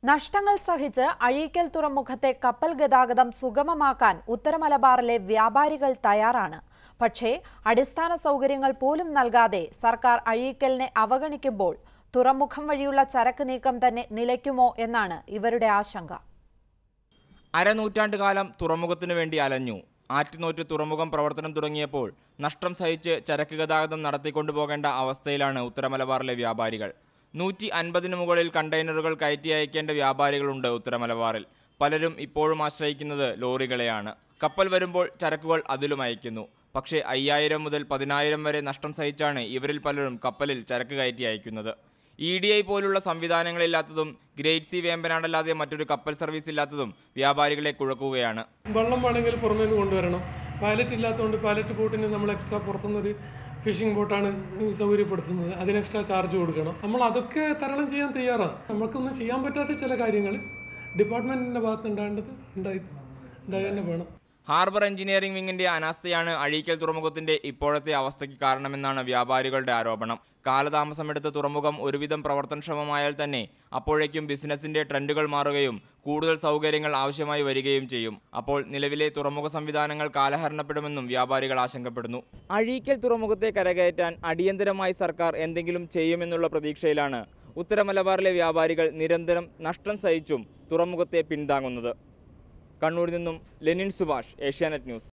നഷ്ടങ്ങൾ സഹിച്ച് അഴീക്കൽ തുറമുഖത്തെ കപ്പൽ ഗതാഗതം സുഗമമാക്കാൻ ഉത്തരമലബാറിലെ വ്യാപാരികൾ തയ്യാറാണ് പക്ഷേ അടിസ്ഥാന സൗകര്യങ്ങൾ പോലും നൽകാതെ സർക്കാർ അഴീക്കലിനെ അവഗണിക്കുമ്പോൾ തുറമുഖം വഴിയുള്ള ചരക്ക് നീക്കം തന്നെ നിലയ്ക്കുമോ എന്നാണ് ഇവരുടെ ആശങ്ക അരനൂറ്റാണ്ട് കാലം തുറമുഖത്തിനു വേണ്ടി അലഞ്ഞു ആറ്റുനോറ്റ് തുറമുഖം പ്രവർത്തനം തുടങ്ങിയപ്പോൾ നഷ്ടം സഹിച്ച് ചരക്ക് ഗതാഗതം നടത്തിക്കൊണ്ടുപോകേണ്ട അവസ്ഥയിലാണ് ഉത്തരമലബാറിലെ വ്യാപാരികൾ നൂറ്റി അൻപതിന് മുകളിൽ കണ്ടെയ്നറുകൾ കയറ്റി അയക്കേണ്ട വ്യാപാരികളുണ്ട് ഉത്തരമലബാറിൽ പലരും ഇപ്പോഴും ആശ്രയിക്കുന്നത് ലോറികളെയാണ് കപ്പൽ വരുമ്പോൾ ചരക്കുകൾ അതിലും അയക്കുന്നു പക്ഷേ അയ്യായിരം മുതൽ പതിനായിരം വരെ നഷ്ടം സഹിച്ചാണ് ഇവരിൽ പലരും കപ്പലിൽ ചരക്ക് കയറ്റി അയക്കുന്നത് ഇ ഡി ഐ പോലുള്ള സംവിധാനങ്ങളില്ലാത്തതും ഗ്രേറ്റ് സി വേമ്പനാടല്ലാതെ മറ്റൊരു കപ്പൽ സർവീസ് ഇല്ലാത്തതും വ്യാപാരികളെ കുഴക്കുകയാണ് വെള്ളം വേണമെങ്കിൽ പുറമേ നിന്ന് കൊണ്ടുവരണം പൈലറ്റ് ഇല്ലാത്തതുകൊണ്ട് പൈലറ്റ് ബോട്ടിന് നമ്മൾ എക്സ്ട്രാ പുറത്തുനിന്നൊരു ഫിഷിംഗ് ബോട്ടാണ് സൗകര്യപ്പെടുത്തുന്നത് അതിന് എക്സ്ട്രാ ചാർജ് കൊടുക്കണം നമ്മൾ അതൊക്കെ തരണം ചെയ്യാൻ തയ്യാറാണ് നമുക്കൊന്നും ചെയ്യാൻ പറ്റാത്ത ചില കാര്യങ്ങൾ ഡിപ്പാർട്ട്മെൻറ്റിൻ്റെ ഭാഗത്ത് ഉണ്ടാകേണ്ടത് ഉണ്ടായി ഉണ്ടായി തന്നെ വേണം ഹാർബർ എഞ്ചിനീയറിംഗ് വിങ്ങിന്റെ അനാസ്ഥയാണ് അഴീക്കൽ തുറമുഖത്തിന്റെ ഇപ്പോഴത്തെ അവസ്ഥയ്ക്ക് കാരണമെന്നാണ് വ്യാപാരികളുടെ ആരോപണം കാലതാമസമെടുത്ത തുറമുഖം ഒരുവിധം പ്രവർത്തനക്ഷമമായാൽ തന്നെ അപ്പോഴേക്കും ബിസിനസിന്റെ ട്രെൻഡുകൾ മാറുകയും കൂടുതൽ സൗകര്യങ്ങൾ ആവശ്യമായി വരികയും ചെയ്യും അപ്പോൾ നിലവിലെ തുറമുഖ സംവിധാനങ്ങൾ കാലഹരണപ്പെടുമെന്നും വ്യാപാരികൾ ആശങ്കപ്പെടുന്നു അഴീക്കൽ തുറമുഖത്തെ കരകയറ്റാൻ അടിയന്തരമായി സർക്കാർ എന്തെങ്കിലും ചെയ്യുമെന്നുള്ള പ്രതീക്ഷയിലാണ് ഉത്തരമലബാറിലെ വ്യാപാരികൾ നിരന്തരം നഷ്ടം സഹിച്ചും തുറമുഖത്തെ പിന്താങ്ങുന്നത് കണ്ണൂരിൽ നിന്നും ലെനിൻ സുഭാഷ് ഏഷ്യാനെറ്റ് ന്യൂസ്